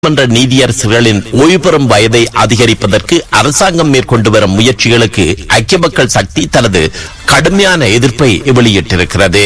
மன்ற நீதியரசர்களின் ஓய்வு பெறும் வயதை அதிகரிப்பதற்கு அரசாங்கம் மேற்கொண்டு வரும் முயற்சிகளுக்கு ஐக்கிய மக்கள் சக்தி தனது கடுமையான எதிர்ப்பை வெளியிட்டிருக்கிறது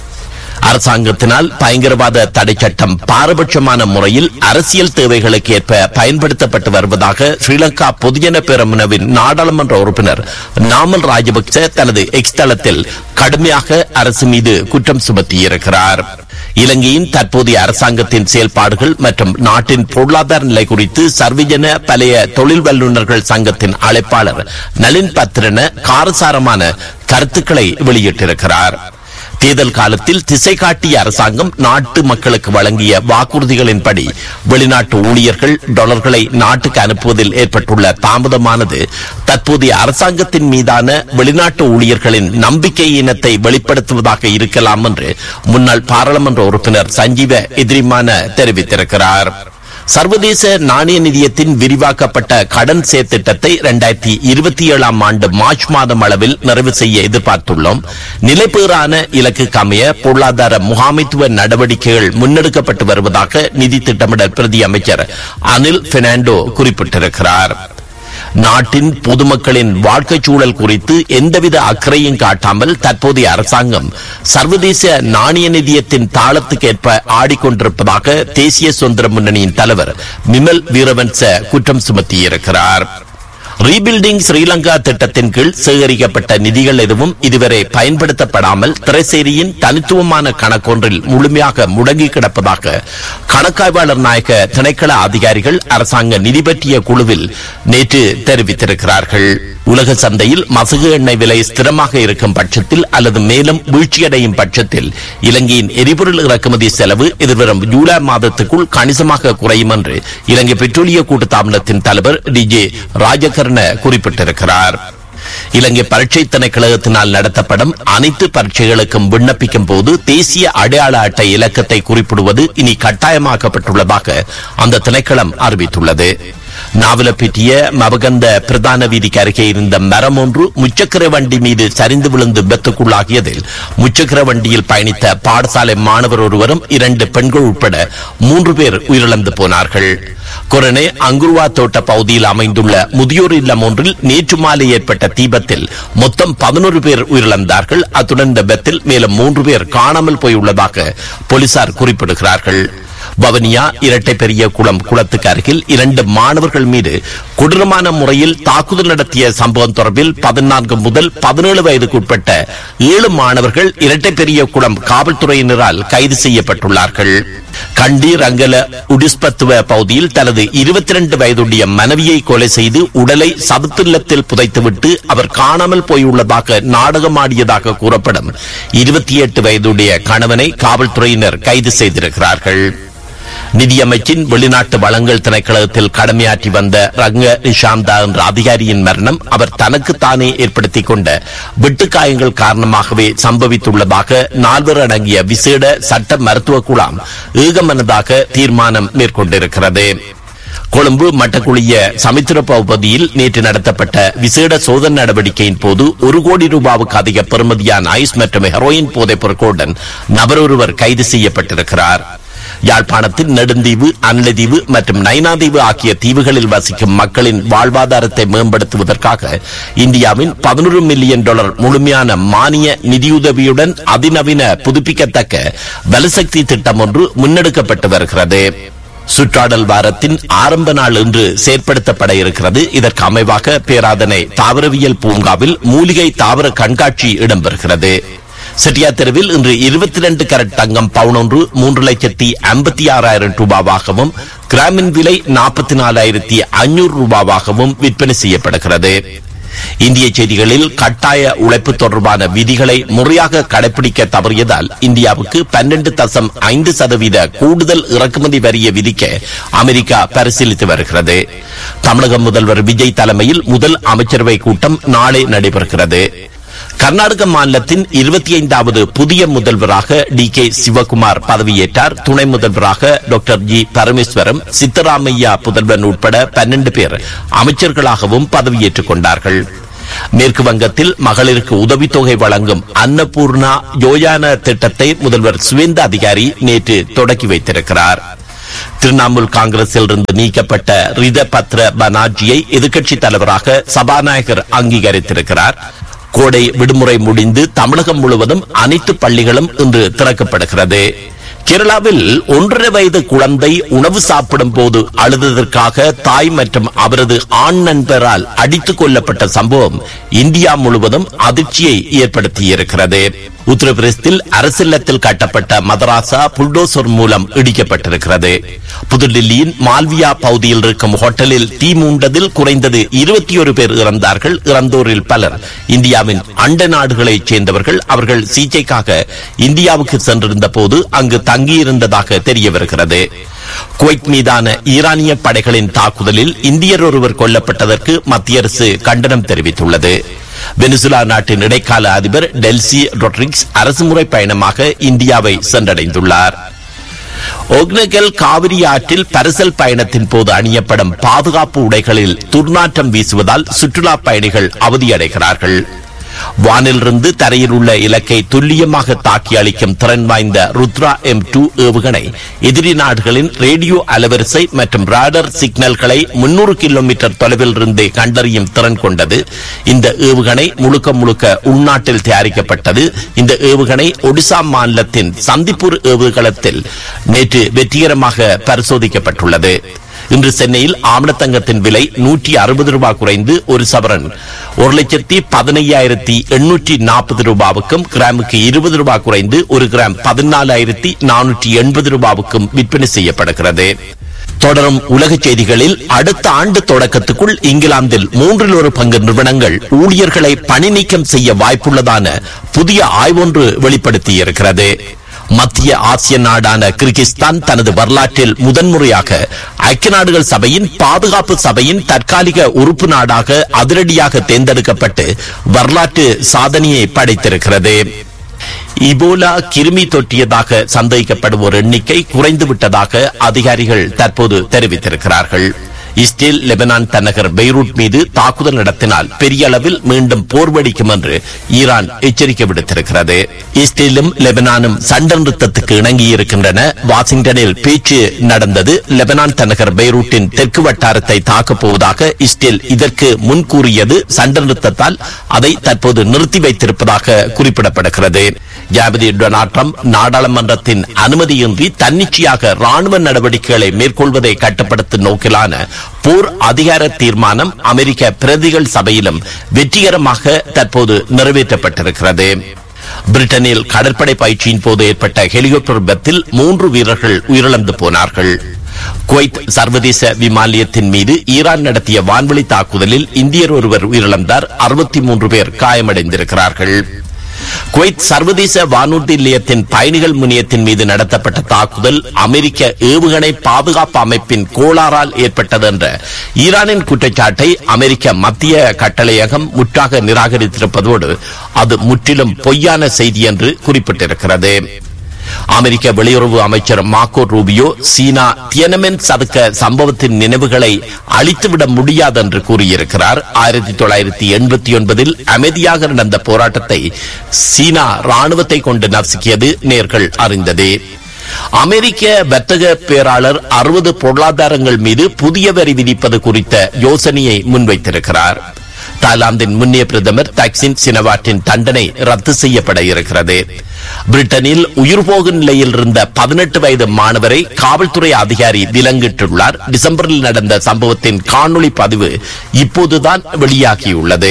அரசாங்கத்தினால் பயங்கரவாத தடை சட்டம் பாரபட்சமான முறையில் அரசியல் தேவைகளுக்கு ஏற்ப பயன்படுத்தப்பட்டு வருவதாக ஸ்ரீலங்கா பொதுஜன பெரமுனவின் நாடாளுமன்ற உறுப்பினர் நாமல் ராஜபக்ச தனது எக்ஸ் தளத்தில் கடுமையாக அரசு மீது குற்றம் சுமத்தியிருக்கிறார் இலங்கையின் தற்போதைய அரசாங்கத்தின் செயல்பாடுகள் மற்றும் நாட்டின் பொருளாதார நிலை குறித்து சர்வஜன பழைய தொழில் வல்லுநர்கள் சங்கத்தின் அழைப்பாளர் நளின் பத்ரன காரசாரமான கருத்துக்களை வெளியிட்டிருக்கிறார் தேர்தல் காலத்தில் திசை காட்டிய அரசாங்கம் நாட்டு மக்களுக்கு வழங்கிய வாக்குறுதிகளின்படி வெளிநாட்டு ஊழியர்கள் டாலர்களை நாட்டுக்கு அனுப்புவதில் ஏற்பட்டுள்ள தாமதமானது தற்போதைய அரசாங்கத்தின் மீதான வெளிநாட்டு ஊழியர்களின் நம்பிக்கை இனத்தை வெளிப்படுத்துவதாக இருக்கலாம் என்று முன்னாள் பாராளுமன்ற உறுப்பினர் சஞ்சீவ எதிரிமான தெரிவித்திருக்கிறார் சர்வதேச நாணய நிதியத்தின் விரிவாக்கப்பட்ட கடன் செயற்திட்டத்தை இரண்டாயிரத்தி இருபத்தி ஏழாம் ஆண்டு மார்ச் மாதம் அளவில் நிறைவு செய்ய எதிர்பார்த்துள்ளோம் நிலைபேறான இலக்குக்கு அமைய பொருளாதார முகாமைத்துவ நடவடிக்கைகள் முன்னெடுக்கப்பட்டு வருவதாக நிதி திட்டமிடல் பிரதி அமைச்சர் அனில் பெர்னாண்டோ குறிப்பிட்டிருக்கிறார் நாட்டின் பொதுமக்களின் வாழ்க்கை சூழல் குறித்து எந்தவித அக்கறையும் காட்டாமல் தற்போதைய அரசாங்கம் சர்வதேச நாணய நிதியத்தின் தாளத்துக்கேற்ப ஆடிக்கொண்டிருப்பதாக தேசிய சுதந்திர முன்னணியின் தலைவர் மிமல் வீரவன்ச குற்றம் சுமத்தியிருக்கிறார் ரீபில்டிங் ஸ்ரீலங்கா திட்டத்தின் கீழ் சேகரிக்கப்பட்ட நிதிகள் எதுவும் இதுவரை பயன்படுத்தப்படாமல் திரைசேரியின் தனித்துவமான கணக்கொன்றில் முழுமையாக முடங்கி கிடப்பதாக கணக்காய்வாளர் நாயக திணைக்கள அதிகாரிகள் அரசாங்க நிதி பற்றிய குழுவில் நேற்று தெரிவித்திருக்கிறார்கள் உலக சந்தையில் மசகு எண்ணெய் விலை ஸ்திரமாக இருக்கும் பட்சத்தில் அல்லது மேலும் வீழ்ச்சியடையும் பட்சத்தில் இலங்கையின் எரிபொருள் இறக்குமதி செலவு எதிர்வரும் ஜூலை மாதத்துக்குள் கணிசமாக குறையும் என்று இலங்கை பெட்ரோலிய கூட்டுத்தாபனத்தின் தலைவர் டி ஜே ராஜகர்ண குறிப்பிட்டிருக்கிறார் இலங்கை பரீட்சை திணைக்களகத்தினால் நடத்தப்படும் அனைத்து பரீட்சைகளுக்கும் விண்ணப்பிக்கும் போது தேசிய அடையாள அட்டை இலக்கத்தை குறிப்பிடுவது இனி கட்டாயமாக்கப்பட்டுள்ளதாக அந்த திணைக்களம் அறிவித்துள்ளது நாவலப்பிட்டிய மபகந்த பிரதான வீதிக்கு அருகே இருந்த மரம் ஒன்று முச்சக்கர வண்டி மீது சரிந்து விழுந்து விபத்துக்குள்ளாகியதில் முச்சக்கர வண்டியில் பயணித்த பாடசாலை மாணவர் ஒருவரும் இரண்டு பெண்கள் உட்பட மூன்று பேர் உயிரிழந்து போனார்கள் கொரனே அங்குருவா தோட்ட பகுதியில் அமைந்துள்ள முதியோர் இல்லம் ஒன்றில் நேற்று மாலை ஏற்பட்ட தீபத்தில் மொத்தம் பதினோரு பேர் உயிரிழந்தார்கள் அத்துடன் இந்த விபத்தில் மேலும் மூன்று பேர் காணாமல் போயுள்ளதாக போலீசார் குறிப்பிடுகிறார்கள் வவனியா இரட்டை பெரிய குளம் குளத்துக்கு அருகில் இரண்டு மாணவர்கள் மீது கொடூரமான முறையில் தாக்குதல் நடத்திய சம்பவம் தொடர்பில் பதினான்கு முதல் பதினேழு வயதுக்குட்பட்ட ஏழு மாணவர்கள் இரட்டை பெரிய குளம் காவல்துறையினரால் கைது செய்யப்பட்டுள்ளார்கள் கண்டி ரங்கல உடிஸ்பத்துவ பகுதியில் தனது இருபத்தி இரண்டு வயதுடைய மனைவியை கொலை செய்து உடலை சதுப்பில்லத்தில் புதைத்துவிட்டு அவர் காணாமல் போயுள்ளதாக நாடகமாடியதாக கூறப்படும் இருபத்தி எட்டு வயதுடைய கணவனை காவல்துறையினர் கைது செய்திருக்கிறார்கள் நிதியமைச்சின் வெளிநாட்டு வளங்கள் திணைக்களத்தில் கடமையாற்றி வந்த ரங்க நிஷாந்தா என்ற அதிகாரியின் மரணம் அவர் தனக்குத்தானே ஏற்படுத்திக் கொண்ட வெட்டுக்காயங்கள் காரணமாகவே சம்பவித்துள்ளதாக நால்வர் அடங்கிய விசேட சட்ட மருத்துவ குழாம் ஏகமனதாக தீர்மானம் மேற்கொண்டிருக்கிறது கொழும்பு மட்டக்குழிய சமுத்திர பகுதியில் நேற்று நடத்தப்பட்ட விசேட சோதனை நடவடிக்கையின் போது ஒரு கோடி ரூபாவுக்கு அதிக பெறுமதியான ஐஸ் மற்றும் ஹெரோயின் போதைப் பொருட்களுடன் நபர் ஒருவர் கைது செய்யப்பட்டிருக்கிறார் யாழ்ப்பாணத்தில் நெடுந்தீவு அன்லதீவு மற்றும் நைனாதீவு ஆகிய தீவுகளில் வசிக்கும் மக்களின் வாழ்வாதாரத்தை மேம்படுத்துவதற்காக இந்தியாவின் பதினொரு மில்லியன் டாலர் முழுமையான மானிய நிதியுதவியுடன் அதிநவீன புதுப்பிக்கத்தக்க வலுசக்தி திட்டம் ஒன்று முன்னெடுக்கப்பட்டு வருகிறது சுற்றாடல் வாரத்தின் ஆரம்ப நாள் இன்று செயற்படுத்தப்பட இருக்கிறது இதற்கு அமைவாக பேராதனை தாவரவியல் பூங்காவில் மூலிகை தாவர கண்காட்சி இடம்பெறுகிறது செட்டியா தெருவில் இன்று இருபத்தி ரெண்டு கரட் தங்கம் பவுன் ஒன்று மூன்று லட்சத்தி ஐம்பத்தி ஆறாயிரம் ரூபாவாகவும் கிராமின் விலை நாற்பத்தி நாலாயிரத்தி ஐநூறு ரூபாவாகவும் விற்பனை செய்யப்படுகிறது இந்திய செய்திகளில் கட்டாய உழைப்பு தொடர்பான விதிகளை முறையாக கடைபிடிக்க தவறியதால் இந்தியாவுக்கு பன்னெண்டு தசம் ஐந்து சதவீத கூடுதல் இறக்குமதி வரியை விதிக்க அமெரிக்கா பரிசீலித்து வருகிறது தமிழக முதல்வர் விஜய் தலைமையில் முதல் அமைச்சரவை கூட்டம் நாளை நடைபெறுகிறது கர்நாடக மாநிலத்தின் இருபத்தி ஐந்தாவது புதிய முதல்வராக டி கே சிவகுமார் பதவியேற்றார் துணை முதல்வராக டாக்டர் ஜி பரமேஸ்வரம் சித்தராமையா புதல்வன் உட்பட பன்னெண்டு பேர் அமைச்சர்களாகவும் பதவியேற்றுக் கொண்டார்கள் மேற்கு வங்கத்தில் மகளிருக்கு உதவித்தொகை வழங்கும் அன்னபூர்ணா யோஜனா திட்டத்தை முதல்வர் சுவேந்த அதிகாரி நேற்று தொடக்கி வைத்திருக்கிறார் திரிணாமுல் காங்கிரஸில் இருந்து நீக்கப்பட்ட ரிதபத்ர பனார்ஜியை எதிர்க்கட்சித் தலைவராக சபாநாயகர் அங்கீகரித்திருக்கிறார் கோடை விடுமுறை முடிந்து தமிழகம் முழுவதும் அனைத்து பள்ளிகளும் இன்று திறக்கப்படுகிறது கேரளாவில் ஒன்றரை வயது குழந்தை உணவு சாப்பிடும் போது அழுததற்காக தாய் மற்றும் அவரது ஆண் நண்பரால் அடித்துக் கொல்லப்பட்ட சம்பவம் இந்தியா முழுவதும் அதிர்ச்சியை ஏற்படுத்தியிருக்கிறது உத்தரப்பிரதேசத்தில் அரசில்லத்தில் கட்டப்பட்ட மதராசா புல்டோசர் மூலம் இடிக்கப்பட்டிருக்கிறது புதுடில்லியின் மால்வியா பகுதியில் இருக்கும் ஹோட்டலில் தீ மூண்டதில் குறைந்தது இருபத்தி ஒரு பேர் இறந்தார்கள் இறந்தோரில் பலர் இந்தியாவின் அண்ட நாடுகளைச் சேர்ந்தவர்கள் அவர்கள் சிகிச்சைக்காக இந்தியாவுக்கு சென்றிருந்த போது அங்கு தங்கியிருந்ததாக தெரிய வருகிறது குவைத் மீதான ஈரானிய படைகளின் தாக்குதலில் இந்தியர் ஒருவர் கொல்லப்பட்டதற்கு மத்திய அரசு கண்டனம் தெரிவித்துள்ளது வெனிசுலா நாட்டின் இடைக்கால அதிபர் டெல்சி ரொட்ரிக்ஸ் அரசுமுறை பயணமாக இந்தியாவை சென்றடைந்துள்ளார் ஒக்னகல் காவிரி ஆற்றில் பரிசல் பயணத்தின் போது அணியப்படும் பாதுகாப்பு உடைகளில் துர்நாற்றம் வீசுவதால் சுற்றுலா பயணிகள் அவதியடைகிறார்கள் வானிலிருந்து தரையில் உள்ள இலக்கை துல்லியமாக தாக்கி அளிக்கும் திறன் வாய்ந்த ருத்ரா எம் டூ ஏவுகணை எதிரி நாடுகளின் ரேடியோ அலவரிசை மற்றும் ராடர் சிக்னல்களை முன்னூறு கிலோமீட்டர் தொலைவில் இருந்தே கண்டறியும் திறன் கொண்டது இந்த ஏவுகணை முழுக்க முழுக்க உள்நாட்டில் தயாரிக்கப்பட்டது இந்த ஏவுகணை ஒடிசா மாநிலத்தின் சந்திப்பூர் ஏவுகளத்தில் நேற்று வெற்றிகரமாக பரிசோதிக்கப்பட்டுள்ளது இன்று சென்னையில் ஆமணத்தங்கத்தின் விலை நூற்றி அறுபது ரூபாய் குறைந்து ஒரு சவரன் ஒரு லட்சத்தி பதினையாயிரத்தி எண்ணூற்றி நாற்பது ரூபாவுக்கும் கிராமுக்கு இருபது ரூபாய் குறைந்து ஒரு கிராம் பதினாலாயிரத்தி நானூற்றி எண்பது ரூபாவுக்கும் விற்பனை செய்யப்படுகிறது தொடரும் உலக செய்திகளில் அடுத்த ஆண்டு தொடக்கத்துக்குள் இங்கிலாந்தில் மூன்றில் ஒரு பங்கு நிறுவனங்கள் ஊழியர்களை பணி நீக்கம் செய்ய வாய்ப்புள்ளதான புதிய ஆய்வொன்று வெளிப்படுத்தியிருக்கிறது மத்திய ஆசிய நாடான கிர்கிஸ்தான் தனது வரலாற்றில் முதன்முறையாக ஐக்கிய நாடுகள் சபையின் பாதுகாப்பு சபையின் தற்காலிக உறுப்பு நாடாக அதிரடியாக தேர்ந்தெடுக்கப்பட்டு வரலாற்று சாதனையை படைத்திருக்கிறது இபோலா கிருமி தொற்றியதாக சந்தேகிக்கப்படுவோர் எண்ணிக்கை குறைந்துவிட்டதாக அதிகாரிகள் தற்போது தெரிவித்திருக்கிறார்கள் இஸ்ரேல் லெபனான் தலைநகர் பெய்ரூட் மீது தாக்குதல் நடத்தினால் பெரிய அளவில் மீண்டும் போர் வெடிக்கும் என்று ஈரான் எச்சரிக்கை விடுத்திருக்கிறது இஸ்ரேலும் லெபனானும் சண்டை நிறுத்தத்துக்கு இணங்கியிருக்கின்றன வாஷிங்டனில் பேச்சு நடந்தது லெபனான் தலைநகர் பெய்ரூட்டின் தெற்கு வட்டாரத்தை தாக்கப் போவதாக இஸ்ரேல் இதற்கு முன் கூறியது சண்டை நிறுத்தத்தால் அதை தற்போது நிறுத்தி வைத்திருப்பதாக குறிப்பிடப்படுகிறது ஜனாதிபதி டொனால்ட் ட்ரம்ப் நாடாளுமன்றத்தின் அனுமதியின்றி தன்னிச்சையாக ராணுவ நடவடிக்கைகளை மேற்கொள்வதை கட்டுப்படுத்தும் நோக்கிலான போர் அதிகார தீர்மானம் அமெரிக்க பிரதிகள் சபையிலும் வெற்றிகரமாக தற்போது நிறைவேற்றப்பட்டிருக்கிறது பிரிட்டனில் கடற்படை பயிற்சியின் போது ஏற்பட்ட ஹெலிகாப்டர் விபத்தில் மூன்று வீரர்கள் உயிரிழந்து போனார்கள் குவைத் சர்வதேச விமான நிலையத்தின் மீது ஈரான் நடத்திய வான்வழி தாக்குதலில் இந்தியர் ஒருவர் உயிரிழந்தார் அறுபத்தி மூன்று பேர் காயமடைந்திருக்கிறார்கள் குவைத் சர்வதேச வானூர்தி நிலையத்தின் பயணிகள் முனையத்தின் மீது நடத்தப்பட்ட தாக்குதல் அமெரிக்க ஏவுகணை பாதுகாப்பு அமைப்பின் கோளாறால் ஏற்பட்டது என்ற ஈரானின் குற்றச்சாட்டை அமெரிக்க மத்திய கட்டளையகம் முற்றாக நிராகரித்திருப்பதோடு அது முற்றிலும் பொய்யான செய்தி என்று குறிப்பிட்டிருக்கிறது அமெரிக்க வெளியுறவு அமைச்சர் மார்க்கோ ரூபியோ சீனா தியனமென் சதுக்க சம்பவத்தின் நினைவுகளை அழித்துவிட முடியாது என்று கூறியிருக்கிறார் ஆயிரத்தி தொள்ளாயிரத்தி எண்பத்தி ஒன்பதில் அமைதியாக நடந்த போராட்டத்தை சீனா ராணுவத்தை கொண்டு நசுக்கியது நேர்கள் அறிந்ததே அமெரிக்க வர்த்தக பேராளர் அறுபது பொருளாதாரங்கள் மீது புதிய வரி விதிப்பது குறித்த யோசனையை முன்வைத்திருக்கிறார் தாய்லாந்தின் முன்னிய பிரதமர் தக்சின் சினவாட்டின் தண்டனை ரத்து செய்யப்பட இருக்கிறது பிரிட்டனில் உயிர் போகும் நிலையில் இருந்த பதினெட்டு வயது மாணவரை காவல்துறை அதிகாரி விலங்கிட்டுள்ளார் டிசம்பரில் நடந்த சம்பவத்தின் காணொளி பதிவு இப்போதுதான் வெளியாகியுள்ளது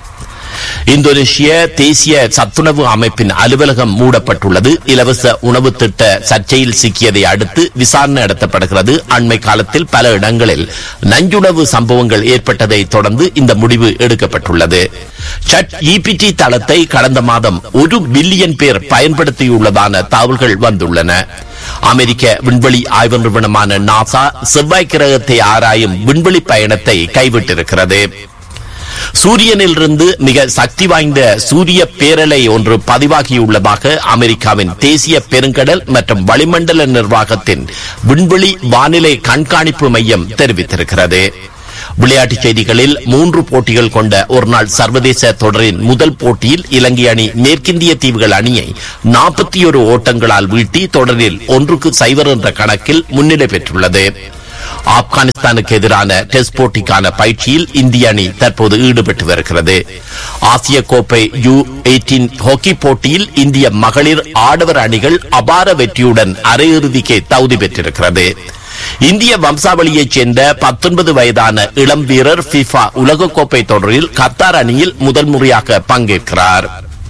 இந்தோனேஷிய தேசிய சத்துணவு அமைப்பின் அலுவலகம் மூடப்பட்டுள்ளது இலவச உணவு திட்ட சர்ச்சையில் சிக்கியதை அடுத்து விசாரணை நடத்தப்படுகிறது அண்மை காலத்தில் பல இடங்களில் நஞ்சுணவு சம்பவங்கள் ஏற்பட்டதை தொடர்ந்து இந்த முடிவு எடுக்கப்பட்டுள்ளது சட் இபிடி தளத்தை கடந்த மாதம் ஒரு பில்லியன் பேர் பயன்படுத்தியுள்ளதான தகவல்கள் வந்துள்ளன அமெரிக்க விண்வெளி ஆய்வு நிறுவனமான நாசா செவ்வாய் கிரகத்தை ஆராயும் விண்வெளி பயணத்தை கைவிட்டிருக்கிறது சூரியனிலிருந்து மிக சக்தி வாய்ந்த சூரிய பேரலை ஒன்று பதிவாகியுள்ளதாக அமெரிக்காவின் தேசிய பெருங்கடல் மற்றும் வளிமண்டல நிர்வாகத்தின் விண்வெளி வானிலை கண்காணிப்பு மையம் தெரிவித்திருக்கிறது விளையாட்டுச் செய்திகளில் மூன்று போட்டிகள் கொண்ட ஒருநாள் சர்வதேச தொடரின் முதல் போட்டியில் இலங்கை அணி மேற்கிந்திய தீவுகள் அணியை நாற்பத்தி ஒரு ஓட்டங்களால் வீழ்த்தி தொடரில் ஒன்றுக்கு சைவர் என்ற கணக்கில் முன்னிலை பெற்றுள்ளது ஆப்கானிஸ்தானுக்கு எதிரான டெஸ்ட் போட்டிக்கான பயிற்சியில் இந்திய அணி தற்போது ஈடுபட்டு வருகிறது ஆசிய கோப்பை யூ எயிட்டீன் ஹாக்கி போட்டியில் இந்திய மகளிர் ஆடவர் அணிகள் அபார வெற்றியுடன் அரையிறுதிக்கு தகுதி பெற்றிருக்கிறது இந்திய வம்சாவளியைச் சேர்ந்த பத்தொன்பது வயதான இளம் வீரர் பிஃபா உலகக்கோப்பை தொடரில் கத்தார் அணியில் முதல் முறையாக பங்கேற்கிறார்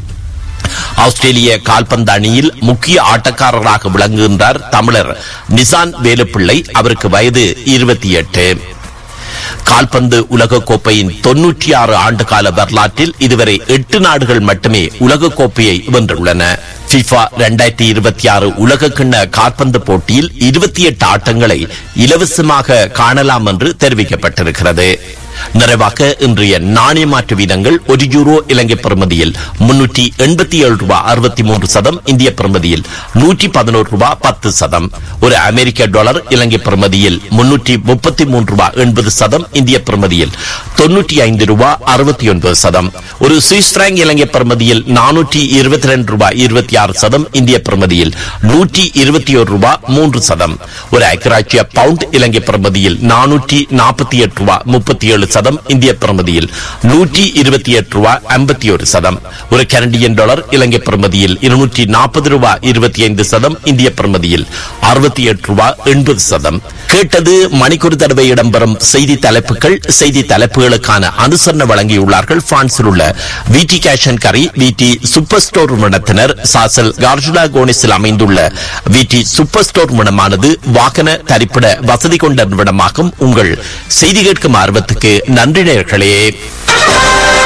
ஆஸ்திரேலிய கால்பந்து அணியில் முக்கிய ஆட்டக்காரராக விளங்குகின்றார் தமிழர் நிசான் வேலுப்பிள்ளை அவருக்கு வயது இருபத்தி எட்டு கால்பந்து உலகக்கோப்பையின் தொன்னூற்றி ஆறு ஆண்டு கால வரலாற்றில் இதுவரை எட்டு நாடுகள் மட்டுமே உலகக்கோப்பையை வென்றுள்ளன பிஃபா இரண்டாயிரத்தி இருபத்தி ஆறு உலக கிண்ண கால்பந்து போட்டியில் இருபத்தி எட்டு ஆட்டங்களை இலவசமாக காணலாம் என்று தெரிவிக்கப்பட்டிருக்கிறது நிறைவாக இன்றைய நாணய மாற்று வீதங்கள் ஒரு யூரோ இலங்கை பெறுமதியில் முன்னூற்றி எண்பத்தி ஏழு ரூபாய் அறுபத்தி மூன்று சதம் இந்திய பெறுமதியில் நூற்றி பதினோரு ரூபாய் பத்து சதம் ஒரு அமெரிக்க டாலர் இலங்கை பெறுமதியில் முன்னூற்றி முப்பத்தி மூன்று ரூபாய் எண்பது சதம் இந்திய பெறுமதியில் தொன்னூற்றி ஐந்து ரூபாய் அறுபத்தி ஒன்பது சதம் ஒரு சுவிஸ் பிராங்க் இலங்கை பெறுமதியில் நானூற்றி இருபத்தி ரெண்டு ரூபாய் இருபத்தி ஆறு சதம் இந்திய பெறுமதியில் நூற்றி இருபத்தி ஒரு ரூபாய் மூன்று சதம் ஒரு ஐக்கியராட்சிய பவுண்ட் இலங்கை பெறுமதியில் நானூற்றி நாற்பத்தி எட்டு ரூபாய் முப்பத்தி ஏழு சதம் இந்திய பிரமதியில் நூற்றி இருபத்தி எட்டு ரூபாய் ஐம்பத்தி ஒரு சதம் ஒரு கனடியன் டாலர் இலங்கை பிரமதியில் இருநூற்றி நாற்பது ரூபாய் இருபத்தி ஐந்து சதம் இந்திய பிரமதியில் அறுபத்தி எட்டு ரூபாய் எண்பது சதம் கேட்டது மணிக்கூர் தடவை இடம்பெறும் செய்தி தலைப்புகள் செய்தி தலைப்புகளுக்கான அனுசரணை வழங்கியுள்ளார்கள் பிரான்சில் உள்ள விடி கேஷன் கரி விடி சூப்பர் ஸ்டோர் நிறுவனத்தினர் சாசல் கார்ஜுலா கோனிஸில் அமைந்துள்ள விடி சூப்பர் ஸ்டோர் நிறுவனமானது வாகன தரிப்பிட வசதி கொண்ட நிறுவனமாகும் உங்கள் செய்தி கேட்கும் ஆர்வத்துக்கு நன்றி நேர்களே